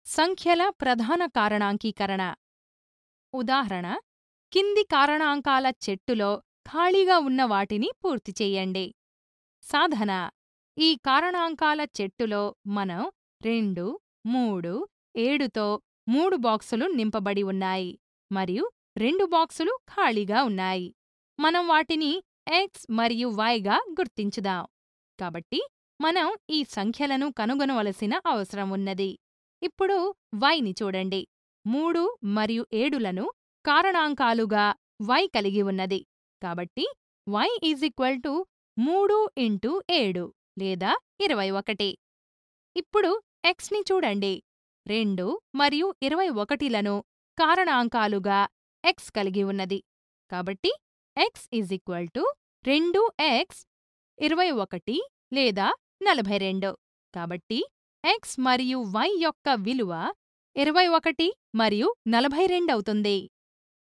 సంఖ్యల ప్రధాన కారణాంకీకరణ ఉదాహరణ కింది కారణాంకాల చెట్టులో ఖాళీగా ఉన్న వాటిని పూర్తి చెయ్యండి సాధన ఈ కారణాంకాల చెట్టులో మనం రెండు మూడు ఏడుతో మూడు బాక్సులు నింపబడి ఉన్నాయి మరియు రెండు బాక్సులు ఖాళీగా ఉన్నాయి మనం వాటిని ఎక్స్ మరియు వైగా గుర్తించుదాం కాబట్టి మనం ఈ సంఖ్యలను కనుగొనవలసిన అవసరం ఉన్నది ఇప్పుడు వైని చూడండి మూడు మరియు ఏడులను కారణాంకాలుగా వై కలిగి ఉన్నది కాబట్టి వై ఈజ్ ఈక్వల్ టు మూడు ఇంటూ ఏడు లేదా ఇరవై ఒకటి ఇప్పుడు ఎక్స్ని చూడండి రెండు మరియు ఇరవై ఒకటిలను కారణాంకాలుగా ఎక్స్ కలిగి ఉన్నది కాబట్టి ఎక్స్ ఈజ్ ఈక్వల్ టు రెండు ఎక్స్ ఇరవై ఒకటి లేదా నలభై రెండు కాబట్టి ఎక్స్ మరియు వై యొక్క విలువ ఇరవై ఒకటి మరియు నలభై రెండవుతుంది